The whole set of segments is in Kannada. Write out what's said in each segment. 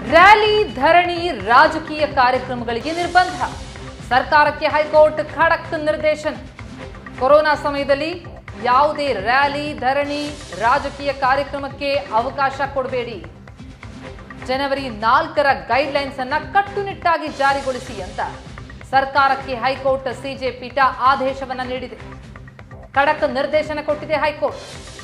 ರ್ಯಾಲಿ ಧರಣಿ ರಾಜಕೀಯ ಕಾರ್ಯಕ್ರಮಗಳಿಗೆ ನಿರ್ಬಂಧ ಸರ್ಕಾರಕ್ಕೆ ಹೈಕೋರ್ಟ್ ಖಡಕ್ ನಿರ್ದೇಶನ ಕೊರೋನಾ ಸಮಯದಲ್ಲಿ ಯಾವುದೇ ರ್ಯಾಲಿ ಧರಣಿ ರಾಜಕೀಯ ಕಾರ್ಯಕ್ರಮಕ್ಕೆ ಅವಕಾಶ ಕೊಡಬೇಡಿ ಜನವರಿ ನಾಲ್ಕರ ಗೈಡ್ಲೈನ್ಸ್ ಅನ್ನ ಕಟ್ಟುನಿಟ್ಟಾಗಿ ಜಾರಿಗೊಳಿಸಿ ಅಂತ ಸರ್ಕಾರಕ್ಕೆ ಹೈಕೋರ್ಟ್ ಸಿಜೆ ಪೀಠ ಆದೇಶವನ್ನ ನೀಡಿದೆ ಖಡಕ್ ನಿರ್ದೇಶನ ಕೊಟ್ಟಿದೆ ಹೈಕೋರ್ಟ್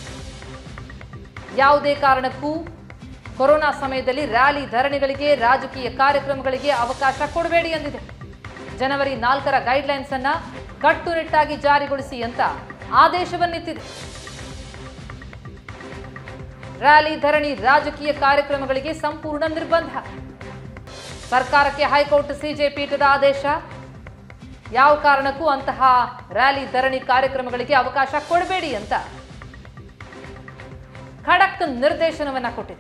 ಯಾವುದೇ ಕಾರಣಕ್ಕೂ ಕೊರೋನಾ ಸಮಯದಲ್ಲಿ ರ್ಯಾಲಿ ಧರಣಿಗಳಿಗೆ ರಾಜಕೀಯ ಕಾರ್ಯಕ್ರಮಗಳಿಗೆ ಅವಕಾಶ ಕೊಡಬೇಡಿ ಎಂದಿದೆ ಜನವರಿ ನಾಲ್ಕರ ಗೈಡ್ಲೈನ್ಸ್ ಅನ್ನ ಕಟ್ಟುನಿಟ್ಟಾಗಿ ಜಾರಿಗೊಳಿಸಿ ಅಂತ ಆದೇಶವನ್ನಿತ್ತಿದೆ ರ್ಯಾಲಿ ಧರಣಿ ರಾಜಕೀಯ ಕಾರ್ಯಕ್ರಮಗಳಿಗೆ ಸಂಪೂರ್ಣ ನಿರ್ಬಂಧ ಸರ್ಕಾರಕ್ಕೆ ಹೈಕೋರ್ಟ್ ಸಿಜೆ ಪೀಠದ ಆದೇಶ ಯಾವ ಕಾರಣಕ್ಕೂ ಅಂತಹ ರ್ಯಾಲಿ ಧರಣಿ ಕಾರ್ಯಕ್ರಮಗಳಿಗೆ ಅವಕಾಶ ಕೊಡಬೇಡಿ ಅಂತ ಖಡಕ್ ನಿರ್ದೇಶನವನ್ನ ಕೊಟ್ಟಿದೆ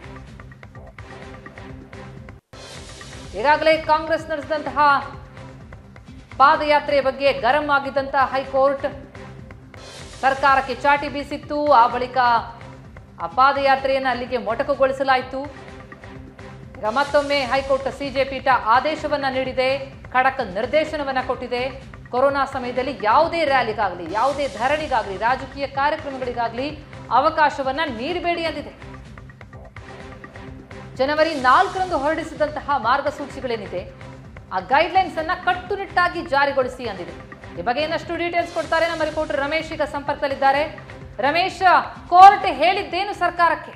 ಈಗಾಗಲೇ ಕಾಂಗ್ರೆಸ್ ನಡೆಸಿದಂತಹ ಪಾದಯಾತ್ರೆ ಬಗ್ಗೆ ಗರಂ ಆಗಿದ್ದಂತಹ ಹೈಕೋರ್ಟ್ ಸರ್ಕಾರಕ್ಕೆ ಚಾಟಿ ಬೀಸಿತ್ತು ಆ ಬಳಿಕ ಆ ಪಾದಯಾತ್ರೆಯನ್ನು ಅಲ್ಲಿಗೆ ಮೊಟಕುಗೊಳಿಸಲಾಯಿತು ಈಗ ಮತ್ತೊಮ್ಮೆ ಹೈಕೋರ್ಟ್ ಸಿಜೆ ಪೀಠ ಆದೇಶವನ್ನ ನೀಡಿದೆ ಖಡಕ್ ನಿರ್ದೇಶನವನ್ನ ಕೊಟ್ಟಿದೆ ಕೊರೋನಾ ಸಮಯದಲ್ಲಿ ಯಾವುದೇ ರ್ಯಾಲಿಗಾಗಲಿ ಯಾವುದೇ ಧರಣಿಗಾಗಲಿ ರಾಜಕೀಯ ಕಾರ್ಯಕ್ರಮಗಳಿಗಾಗಲಿ ಅವಕಾಶವನ್ನ ನೀಡಬೇಡಿ ಎಂದಿದೆ ಜನವರಿ ನಾಲ್ಕರಂದು ಹೊರಡಿಸಿದಂತಹ ಮಾರ್ಗಸೂಚಿಗಳೇನಿದೆ ಆ ಗೈಡ್ಲೈನ್ಸ್ ಅನ್ನ ಕಟ್ಟುನಿಟ್ಟಾಗಿ ಜಾರಿಗೊಳಿಸಿ ಅಂದಿದೆ ಈ ಬಗ್ಗೆ ಇನ್ನಷ್ಟು ಡೀಟೇಲ್ಸ್ ಕೊಡ್ತಾರೆ ನಮ್ಮ ರಿಪೋರ್ಟರ್ ರಮೇಶ್ ಈಗ ಸಂಪರ್ಕದಲ್ಲಿದ್ದಾರೆ ರಮೇಶ್ ಕೋರ್ಟ್ ಹೇಳಿದ್ದೇನು ಸರ್ಕಾರಕ್ಕೆ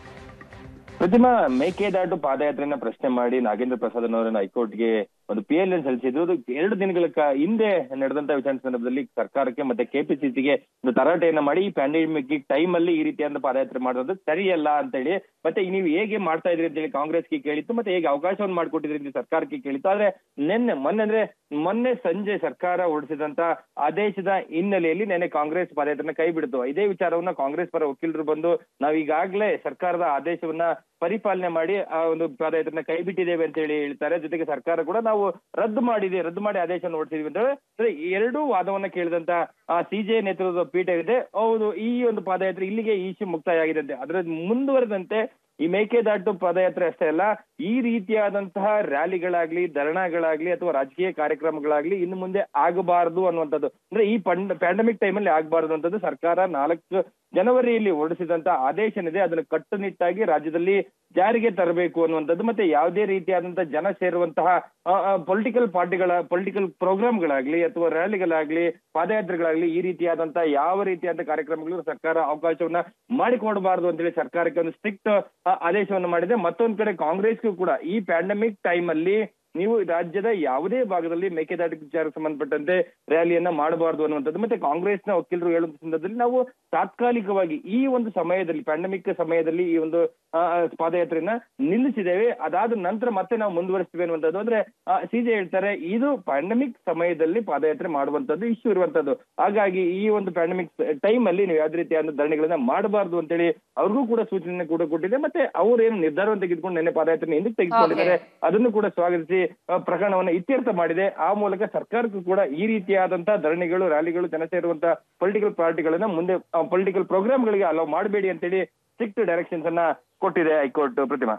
ಪ್ರತಿಮಾ ಮೇಕೆದಾಟು ಪಾದಯಾತ್ರೆಯನ್ನ ಪ್ರಶ್ನೆ ಮಾಡಿ ನಾಗೇಂದ್ರ ಪ್ರಸಾದ್ ಅವರನ್ನ ಹೈಕೋರ್ಟ್ಗೆ ಒಂದು ಪಿ ಎಲ್ ಎನ್ ಸಲ್ಲಿಸಿದ್ರು ಅದು ಎರಡು ದಿನಗಳ ಕ- ಹಿಂದೆ ನಡೆದಂತ ವಿಚಾರಣೆ ಸಂದರ್ಭದಲ್ಲಿ ಸರ್ಕಾರಕ್ಕೆ ಮತ್ತೆ ಕೆಪಿಸಿಸಿಗೆ ಒಂದು ತರಾಟೆಯನ್ನ ಮಾಡಿ ಈ ಪ್ಯಾಂಡಮಿಕ್ ಟೈಮ್ ಅಲ್ಲಿ ಈ ರೀತಿಯಾದ ಪಾದಯಾತ್ರೆ ಮಾಡೋದು ಸರಿಯಲ್ಲ ಅಂತ ಹೇಳಿ ಮತ್ತೆ ನೀವು ಹೇಗೆ ಮಾಡ್ತಾ ಇದ್ರಿ ಅಂತ ಹೇಳಿ ಕಾಂಗ್ರೆಸ್ಗೆ ಕೇಳಿತ್ತು ಮತ್ತೆ ಹೇಗೆ ಅವಕಾಶವನ್ನು ಮಾಡ್ಕೊಟ್ಟಿದ್ರಿ ಅಂತ ಸರ್ಕಾರಕ್ಕೆ ಕೇಳಿತ್ತು ಆದ್ರೆ ನಿನ್ನೆ ಮೊನ್ನೆ ಅಂದ್ರೆ ಮೊನ್ನೆ ಸಂಜೆ ಸರ್ಕಾರ ಹೊರಡಿಸಿದಂತ ಆದೇಶದ ಹಿನ್ನೆಲೆಯಲ್ಲಿ ನೆನ್ನೆ ಕಾಂಗ್ರೆಸ್ ಪಾದಯಾತ್ರೆನ ಕೈ ಬಿಡ್ತು ಇದೇ ವಿಚಾರವನ್ನ ಕಾಂಗ್ರೆಸ್ ಪರ ವಕೀಲರು ಬಂದು ನಾವು ಈಗಾಗಲೇ ಸರ್ಕಾರದ ಆದೇಶವನ್ನ ಪರಿಪಾಲನೆ ಮಾಡಿ ಆ ಒಂದು ಪಾದಯಾತ್ರೆನ ಕೈ ಬಿಟ್ಟಿದ್ದೇವೆ ಅಂತ ಹೇಳಿ ಹೇಳ್ತಾರೆ ಜೊತೆಗೆ ಸರ್ಕಾರ ಕೂಡ ನಾವು ರದ್ದು ಮಾಡಿದೆ ರದ್ದು ಮಾಡಿ ಆದೇಶ ಹೊರಡಿಸಿದ್ವಿ ಅಂತ ಹೇಳಿ ಅಂದ್ರೆ ಎರಡೂ ವಾದವನ್ನ ಕೇಳಿದಂತ ಆ ಸಿಜೆ ನೇತೃತ್ವದ ಪೀಠ ಇದೆ ಹೌದು ಈ ಒಂದು ಪಾದಯಾತ್ರೆ ಇಲ್ಲಿಗೆ ಈ ಇಶ್ಯೂ ಮುಕ್ತಾಯ ಆಗಿದಂತೆ ಅದರ ಮುಂದುವರೆದಂತೆ ಈ ಮೇಕೆದಾಟು ಪಾದಯಾತ್ರೆ ಅಷ್ಟೇ ಅಲ್ಲ ಈ ರೀತಿಯಾದಂತಹ ರ್ಯಾಲಿಗಳಾಗ್ಲಿ ಧರಣಗಳಾಗ್ಲಿ ಅಥವಾ ರಾಜಕೀಯ ಕಾರ್ಯಕ್ರಮಗಳಾಗ್ಲಿ ಇನ್ನು ಮುಂದೆ ಆಗಬಾರದು ಅನ್ನುವಂಥದ್ದು ಅಂದ್ರೆ ಈ ಪಂಡ್ ಪ್ಯಾಂಡಮಿಕ್ ಟೈಮಲ್ಲಿ ಆಗಬಾರದು ಅಂತದ್ದು ಸರ್ಕಾರ ನಾಲ್ಕು ಜನವರಿಯಲ್ಲಿ ಹೊರಡಿಸಿದಂತ ಆದೇಶ ಏನಿದೆ ಅದನ್ನು ಕಟ್ಟುನಿಟ್ಟಾಗಿ ರಾಜ್ಯದಲ್ಲಿ ಜಾರಿಗೆ ತರಬೇಕು ಅನ್ನುವಂಥದ್ದು ಮತ್ತೆ ಯಾವುದೇ ರೀತಿಯಾದಂತಹ ಜನ ಸೇರುವಂತಹ ಪೊಲಿಟಿಕಲ್ ಪಾರ್ಟಿಗಳ ಪೊಲಿಟಿಕಲ್ ಪ್ರೋಗ್ರಾಮ್ಗಳಾಗ್ಲಿ ಅಥವಾ ರ್ಯಾಲಿಗಳಾಗ್ಲಿ ಪಾದಯಾತ್ರೆಗಳಾಗ್ಲಿ ಈ ರೀತಿಯಾದಂತಹ ಯಾವ ರೀತಿಯಾದ ಕಾರ್ಯಕ್ರಮಗಳು ಸರ್ಕಾರ ಅವಕಾಶವನ್ನ ಮಾಡಿಕೊಡಬಾರದು ಅಂತೇಳಿ ಸರ್ಕಾರಕ್ಕೆ ಒಂದು ಸ್ಟ್ರಿಕ್ಟ್ ಆದೇಶವನ್ನು ಮಾಡಿದೆ ಮತ್ತೊಂದ್ ಕಡೆ ಕಾಂಗ್ರೆಸ್ಗೂ ಕೂಡ ಈ ಪ್ಯಾಂಡಮಿಕ್ ಟೈಮ್ ಅಲ್ಲಿ ನೀವು ರಾಜ್ಯದ ಯಾವುದೇ ಭಾಗದಲ್ಲಿ ಮೇಕೆದಾಟು ವಿಚಾರಕ್ಕೆ ಸಂಬಂಧಪಟ್ಟಂತೆ ರ್ಯಾಲಿಯನ್ನ ಮಾಡಬಾರದು ಅನ್ನುವಂಥದ್ದು ಮತ್ತೆ ಕಾಂಗ್ರೆಸ್ನ ವಕೀಲರು ಹೇಳುವ ಸಂದರ್ಭದಲ್ಲಿ ನಾವು ತಾತ್ಕಾಲಿಕವಾಗಿ ಈ ಒಂದು ಸಮಯದಲ್ಲಿ ಪ್ಯಾಂಡಮಿಕ್ ಸಮಯದಲ್ಲಿ ಈ ಒಂದು ಆ, ಆ, ಪಾದಯಾತ್ರೆಯನ್ನ ನಿಲ್ಲಿಸಿದ್ದೇವೆ ಅದಾದ ನಂತರ ಮತ್ತೆ ನಾವು ಮುಂದುವರಿಸ್ತೀವಿ ಅನ್ನುವಂಥದ್ದು ಅಂದ್ರೆ ಸಿಜೆ ಹೇಳ್ತಾರೆ ಇದು ಪ್ಯಾಂಡಮಿಕ್ ಸಮಯದಲ್ಲಿ ಪಾದಯಾತ್ರೆ ಮಾಡುವಂತದ್ದು ಇಶ್ಯೂ ಇರುವಂತದ್ದು ಹಾಗಾಗಿ ಈ ಒಂದು ಪ್ಯಾಂಡಮಿಕ್ ಟೈಮ್ ಅಲ್ಲಿ ನೀವು ಯಾವ್ದೇ ರೀತಿಯಾದ ಧರಣಿಗಳನ್ನ ಮಾಡಬಾರದು ಅಂತೇಳಿ ಅವ್ರಿಗೂ ಕೂಡ ಸೂಚನೆ ಕೂಡ ಕೊಟ್ಟಿದೆ ಮತ್ತೆ ಅವ್ರು ಏನು ನಿರ್ಧಾರವನ್ನು ತೆಗೆದುಕೊಂಡು ನೆನ್ನೆ ಪಾದಯಾತ್ರೆ ಹಿಂದಕ್ಕೆ ತೆಗೆದುಕೊಂಡಿದ್ದಾರೆ ಅದನ್ನು ಕೂಡ ಸ್ವಾಗತಿಸಿ ಆ, ಪ್ರಕರಣವನ್ನ ಇತ್ಯರ್ಥ ಮಾಡಿದೆ ಆ ಮೂಲಕ ಸರ್ಕಾರಕ್ಕೂ ಕೂಡ ಈ ರೀತಿಯಾದಂತಹ ಧರಣಿಗಳು ರ್ಯಾಲಿಗಳು ಜನ ಸೇರುವಂತಹ ಪೊಲಿಟಿಕಲ್ ಪಾರ್ಟಿಗಳನ್ನ ಮುಂದೆ ಪೊಲಿಟಿಕಲ್ ಪ್ರೋಗ್ರಾಮ್ಗಳಿಗೆ ಅಲೋ ಮಾಡಬೇಡಿ ಅಂತೇಳಿ ಸ್ಟ್ರಿಕ್ಟ್ ಡೈರೆಕ್ಷನ್ಸ್ ಅನ್ನ ಕೊಟ್ಟಿದೆ ಹೈಕೋರ್ಟ್ ಪ್ರತಿಮಾ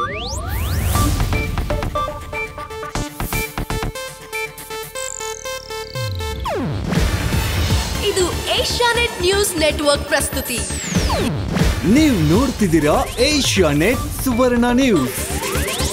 ಇದು ಏಷ್ಯಾನೆಟ್ ನ್ಯೂಸ್ ನೆಟ್ವರ್ಕ್ ಪ್ರಸ್ತುತಿ ನೀವು ನೋಡ್ತಿದ್ದೀರಾ ಏಷ್ಯಾ ನೆಟ್ ಸುವರ್ಣ ನ್ಯೂಸ್